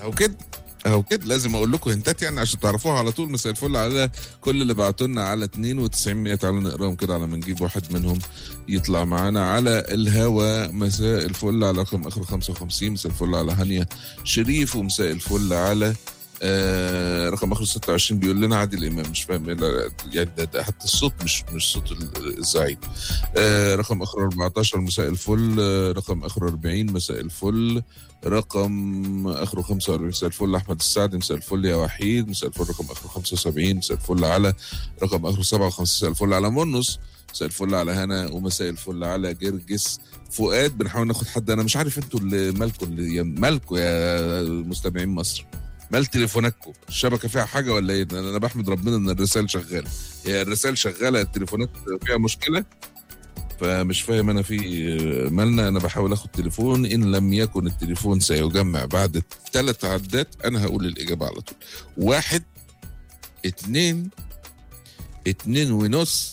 اهو كده اهو كده لازم اقول لكم هنتات يعني عشان تعرفوها على طول مساء الفل على كل اللي بعتوا لنا على 92 100 تعالوا نقراهم كده على ما نجيب واحد منهم يطلع معانا على الهوا مساء الفل على رقم اخر 55 مساء الفل على هانيا شريف ومساء الفل على آه رقم اخر 26 بيقول لنا عادل امام مش فاهم إيه لا- يعني ده, ده حتى الصوت مش مش صوت ال- الزعيم آه رقم اخر 14 مساء الفل آه رقم اخر 40 مساء الفل رقم اخره 45 مساء الفل احمد السعدي مساء الفل يا وحيد مساء الفل رقم اخره 75 مساء الفل على رقم اخره 57 مساء الفل على منص مساء الفل على هنا ومساء الفل على جرجس فؤاد بنحاول ناخد حد انا مش عارف انتوا اللي مالكم اللي يا مالكم يا مستمعين مصر مال تليفوناتكم الشبكه فيها حاجه ولا ايه انا أنا بحمد ربنا ان الرسائل شغاله هي الرسائل شغاله التليفونات فيها مشكله فمش فاهم انا في مالنا انا بحاول اخد تليفون ان لم يكن التليفون سيجمع بعد ثلاث عدات انا هقول الاجابه على طول واحد اتنين اتنين ونص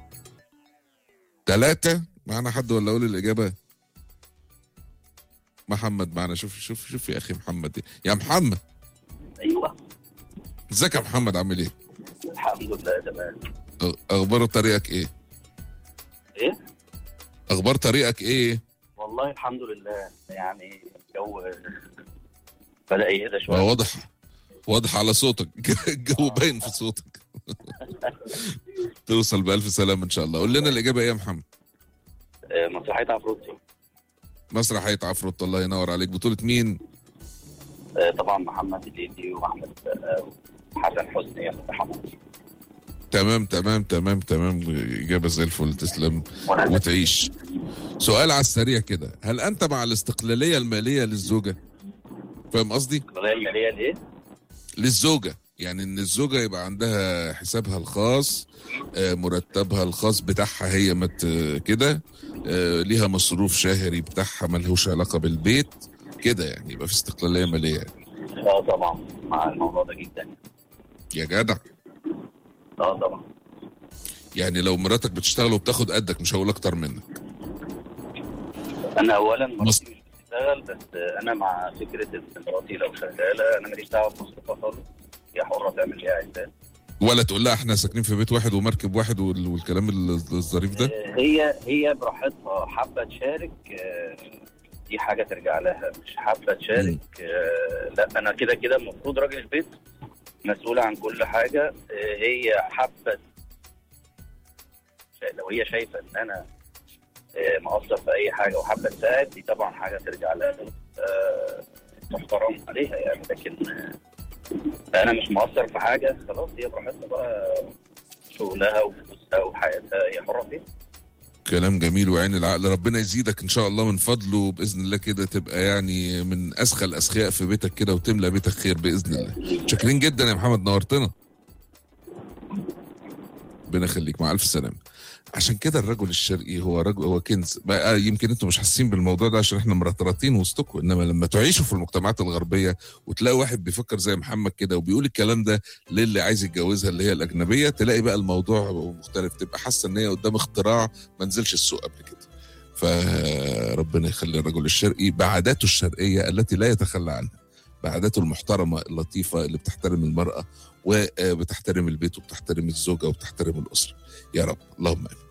تلاتة معنا حد ولا اقول الاجابه محمد معنا شوف شوف شوف يا اخي محمد إيه. يا محمد ايوه ازيك يا محمد عامل ايه الحمد لله تمام أ- اخبار طريقك ايه ايه اخبار طريقك ايه والله الحمد لله يعني الجو بدا يهدى ما شويه واضح واضح على صوتك الجو باين في صوتك توصل بألف سلامة إن شاء الله قول لنا الإجابة إيه يا محمد آه، مسرحيه عفروتي مسرحية عفروت الله ينور عليك بطولة مين آه، طبعا محمد الليثي واحمد السقا وحسن حسني يا محمد تمام تمام تمام تمام إجابة زي الفل تسلم وانا وتعيش سؤال على السريع كده هل أنت مع الاستقلالية المالية للزوجة فاهم قصدي القضيه الماليه ليه؟ للزوجة يعني ان الزوجة يبقى عندها حسابها الخاص آه، مرتبها الخاص بتاعها هي مت كده آه، ليها مصروف شهري بتاعها ملهوش علاقة بالبيت كده يعني يبقى في استقلالية مالية يعني. اه طبعا مع الموضوع ده جدا يا جدع اه طبعا يعني لو مراتك بتشتغل وبتاخد قدك مش هقول اكتر منك انا اولا مراتي مص- مش بتشتغل بس آه، انا مع فكره ان مراتي لو شغاله انا ماليش دعوه بمصروفها خالص هي حره تعمل ايه عايزاه ولا تقول لها احنا ساكنين في بيت واحد ومركب واحد وال- والكلام ال- الظريف ده آه، هي هي براحتها حابه تشارك آه، دي حاجه ترجع لها مش حابه تشارك آه، لا انا كده كده المفروض راجل البيت مسؤول عن كل حاجه آه، هي حابه لو هي شايفه ان انا آه، مقصر في اي حاجه وحابه تساعد دي طبعا حاجه ترجع لها آه، تحترم عليها يعني لكن آه، انا مش مقصر في حاجه خلاص هي براحتها بقى شغلها وفلوسها وحياتها هي حره فيها كلام جميل وعين العقل ربنا يزيدك ان شاء الله من فضله باذن الله كده تبقى يعني من اسخى الاسخياء في بيتك كده وتملى بيتك خير باذن الله شاكرين جدا يا محمد نورتنا ربنا يخليك مع الف سلامه عشان كده الرجل الشرقي هو رجل هو كنز بقى يمكن انتم مش حاسين بالموضوع ده عشان احنا مرطرطين وسطكم انما لما تعيشوا في المجتمعات الغربيه وتلاقي واحد بيفكر زي محمد كده وبيقول الكلام ده للي عايز يتجوزها اللي هي الاجنبيه تلاقي بقى الموضوع مختلف تبقى حاسه ان هي قدام اختراع ما نزلش السوق قبل كده فربنا يخلي الرجل الشرقي بعاداته الشرقيه التي لا يتخلى عنها بعاداته المحترمه اللطيفه اللي بتحترم المراه وبتحترم البيت وبتحترم الزوجه وبتحترم الاسره يا رب اللهم امين